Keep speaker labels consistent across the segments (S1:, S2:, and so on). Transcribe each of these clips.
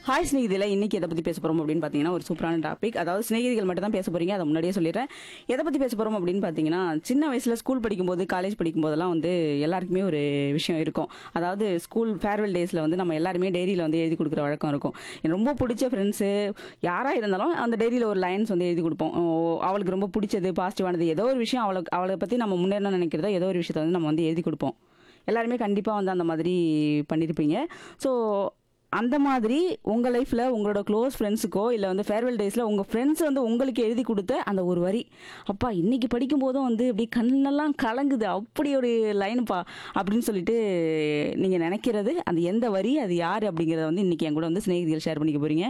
S1: hi ஸ்நேகிதில இன்னைக்கு எதை பத்தி பேச போறோம் அப்படின்னு பாத்தீங்கன்னா ஒரு சூப்பரான டாபிக் அதாவது ஸ்நேகிதிகள் மட்டும் தான் பேச போறீங்க அதை முன்னாடியே சொல்லிடுறேன் எதை பத்தி பேச போறோம் அப்படின்னு பாத்தீங்கன்னா சின்ன வயசுல ஸ்கூல் படிக்கும்போது காலேஜ் படிக்கும்போதெல்லாம் வந்து எல்லாருக்குமே ஒரு விஷயம் இருக்கும் அதாவது ஸ்கூல் ஃபேர்வெல் டேஸ்ல வந்து நம்ம எல்லாருமே டைரியில வந்து எழுதி கொடுக்குற வழக்கம் இருக்கும் எனக்கு ரொம்ப பிடிச்ச ஃப்ரெண்ட்ஸு யாரா இருந்தாலும் அந்த டைரியில ஒரு லைன்ஸ் வந்து எழுதி கொடுப்போம் ஓ, அவளுக்கு ரொம்ப பிடிச்சது பாசிட்டிவானது ஏதோ ஒரு விஷயம் அவளுக்கு அவளை பத்தி நம்ம முன்னேறணும்னு நினைக்கிறதோ ஏதோ ஒரு விஷயத்தை வந்து நம்ம வந்து எழுதி கொடுப்போம் எல்லாருமே கண்டிப்பாக வந்து அந்த மாதிரி பண்ணியிருப்பீங்க ஸோ அந்த மாதிரி உங்கள் லைஃப்பில் உங்களோட க்ளோஸ் ஃப்ரெண்ட்ஸுக்கோ இல்லை வந்து ஃபேர்வெல் டேஸில் உங்கள் ஃப்ரெண்ட்ஸ் வந்து உங்களுக்கு எழுதி கொடுத்த அந்த ஒரு வரி அப்பா இன்னைக்கு படிக்கும் போதும் வந்து இப்படி கண்ணெல்லாம் கலங்குது அப்படி ஒரு லைனுப்பா அப்படின்னு சொல்லிட்டு நீங்கள் நினைக்கிறது அந்த எந்த வரி அது யார் அப்படிங்கிறத வந்து இன்னைக்கு என் கூட வந்து சிநேகிதிகள் ஷேர் பண்ணிக்க போகிறீங்க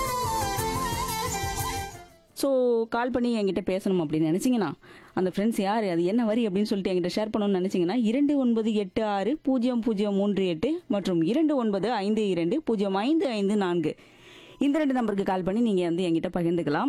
S1: ஸோ கால் பண்ணி என்கிட்ட பேசணும் அப்படின்னு நினச்சிங்கன்னா அந்த ஃப்ரெண்ட்ஸ் யார் அது என்ன வரி அப்படின்னு சொல்லிட்டு என்கிட்ட ஷேர் பண்ணணும்னு நினச்சிங்கன்னா இரண்டு ஒன்பது எட்டு ஆறு பூஜ்ஜியம் பூஜ்ஜியம் மூன்று எட்டு மற்றும் இரண்டு ஒன்பது ஐந்து இரண்டு பூஜ்ஜியம் ஐந்து ஐந்து நான்கு இந்த ரெண்டு நம்பருக்கு கால் பண்ணி நீங்கள் வந்து என்கிட்ட பகிர்ந்துக்கலாம்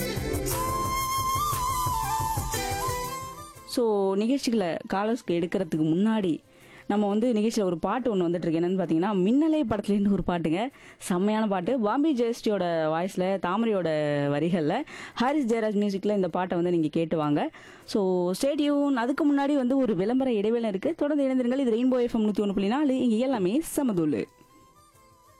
S1: ஸோ நிகழ்ச்சிகளை காலர்ஸ்க்கு எடுக்கிறதுக்கு முன்னாடி நம்ம வந்து நிகழ்ச்சியில் ஒரு பாட்டு ஒன்று வந்துட்டு இருக்கு என்னன்னு பார்த்தீங்கன்னா மின்னலை படத்துலேருந்து ஒரு பாட்டுங்க செம்மையான பாட்டு பாம்பே ஜெயஸ்டியோட வாய்ஸில் தாமரையோட வரிகளில் ஹாரிஸ் ஜெயராஜ் மியூசிக்கில் இந்த பாட்டை வந்து நீங்கள் கேட்டு வாங்க ஸோ ஸ்டேடியம் அதுக்கு முன்னாடி வந்து ஒரு விளம்பர இடைவேளை இருக்குது தொடர்ந்து இணைந்திருங்கள் இது ரெயின்போ எஃப்எம் நூற்றி ஒன்று புள்ளி நாலு இங்கே எல்லாமே சமதூள்